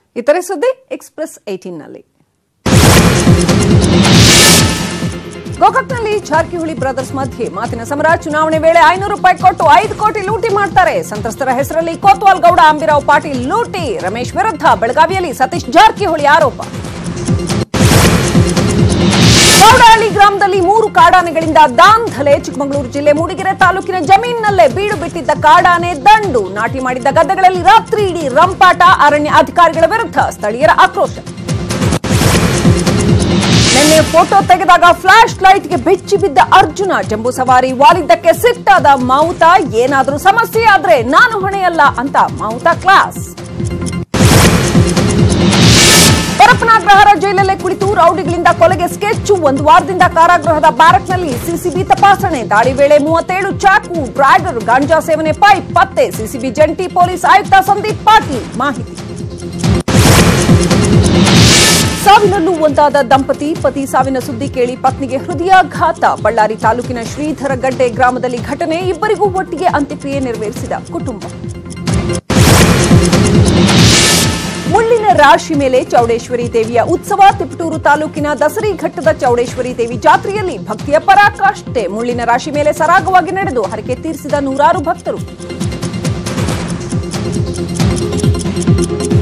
ಇತರೆ ಸುದ್ದಿ ಎಕ್ಸ್ಪ್ರೆಸ್ ಏಟೀನ್ನಲ್ಲಿ ಗೋಕಾಕ್ನಲ್ಲಿ ಜಾರಕಿಹೊಳಿ ಬ್ರದರ್ಸ್ ಮಧ್ಯೆ ಮಾತಿನ ಸಮರ ಚುನಾವಣೆ ವೇಳೆ ಐನೂರು ರೂಪಾಯಿ ಕೊಟ್ಟು ಐದು ಕೋಟಿ ಲೂಟಿ ಮಾಡ್ತಾರೆ ಸಂತ್ರಸ್ತರ ಹೆಸರಲ್ಲಿ ಕೋತ್ವಾಲ್ ಗೌಡ ಅಂಬಿರಾವ್ ಪಾಟೀಲ್ ಲೂಟಿ ರಮೇಶ್ ವಿರುದ್ಧ ಬೆಳಗಾವಿಯಲ್ಲಿ ಸತೀಶ್ ಜಾರಕಿಹೊಳಿ ಆರೋಪ ಗೌಡಹಳ್ಳಿ ಗ್ರಾಮದಲ್ಲಿ ಮೂರು ಕಾಡಾನೆಗಳಿಂದ ದಾಂಧಲೆ ಚಿಕ್ಕಮಗಳೂರು ಜಿಲ್ಲೆ ಮೂಡಿಗೆರೆ ತಾಲೂಕಿನ ಜಮೀನಿನಲ್ಲೇ ಬೀಡು ಬಿಟ್ಟಿದ್ದ ಕಾಡಾನೆ ದಂಡು ನಾಟಿ ಮಾಡಿದ್ದ ಗದ್ದೆಗಳಲ್ಲಿ ರಾತ್ರಿ ಇಡೀ ರಂಪಾಟ ಅರಣ್ಯ ಅಧಿಕಾರಿಗಳ ವಿರುದ್ಧ ಸ್ಥಳೀಯರ ಆಕ್ರೋಶ ನಿನ್ನೆ ಫೋಟೋ ತೆಗೆದಾಗ ಫ್ಲಾಶ್ ಲೈಟ್ಗೆ ಬೆಚ್ಚಿ ಬಿದ್ದ ಅರ್ಜುನ ಜಂಬೂ ಸವಾರಿ ವಾಲಿದ್ದಕ್ಕೆ ಸಿಟ್ಟಾದ ಮಾವುತ ಏನಾದ್ರೂ ಸಮಸ್ಯೆ ಆದ್ರೆ ನಾನು ಹೊಣೆಯಲ್ಲ ಅಂತ ಮಾವುತ ಕ್ಲಾಸ್ ಪರಪ್ಪನಾಗ್ರಹರ ಜೈಲಲ್ಲೇ ಕುಳಿತು ರೌಡಿಗಳಿಂದ ಕೊಲೆಗೆ ಸ್ಕೆಚ್ ಒಂದು ವಾರದಿಂದ ಕಾರಾಗೃಹದ ಬ್ಯಾರಕ್ನಲ್ಲಿ ಸಿಸಿಬಿ ತಪಾಸಣೆ ದಾಳಿ ವೇಳೆ ಮೂವತ್ತೇಳು ಚಾಕು ಡ್ರ್ಯಾಗರ್ ಗಾಂಜಾ ಸೇವನೆ ಪೈಪ್ ಪತ್ತೆ ಸಿಸಿಬಿ ಜಂಟಿ ಪೊಲೀಸ್ ಆಯುಕ್ತ ಸಂದೀಪ್ ಪಾಟೀಲ್ ಮಾಹಿತಿ ಸಾವಿನಲ್ಲೂ ಒಂದಾದ ದಂಪತಿ ಪತಿ ಸಾವಿನ ಸುದ್ದಿ ಕೇಳಿ ಪತ್ನಿಗೆ ಹೃದಯಾಘಾತ ಬಳ್ಳಾರಿ ತಾಲೂಕಿನ ಶ್ರೀಧರಗಡ್ಡೆ ಗ್ರಾಮದಲ್ಲಿ ಘಟನೆ ಇಬ್ಬರಿಗೂ ಒಟ್ಟಿಗೆ ಅಂತ್ಯಕ್ರಿಯೆ ನೆರವೇರಿಸಿದ ಕುಟುಂಬ ಮುಳ್ಳಿನ ರಾಶಿ ಮೇಲೆ ಚೌಡೇಶ್ವರಿ ದೇವಿಯ ಉತ್ಸವ ತಿಪಟೂರು ತಾಲೂಕಿನ ದಸರಿ ಘಟ್ಟದ ಚೌಡೇಶ್ವರಿ ದೇವಿ ಜಾತ್ರೆಯಲ್ಲಿ ಭಕ್ತಿಯ ಪರಾಕಾಷ್ಠೆ ಮುಳ್ಳಿನ ರಾಶಿ ಮೇಲೆ ಸರಾಗವಾಗಿ ನಡೆದು ಹರಕೆ ತೀರಿಸಿದ ನೂರಾರು ಭಕ್ತರು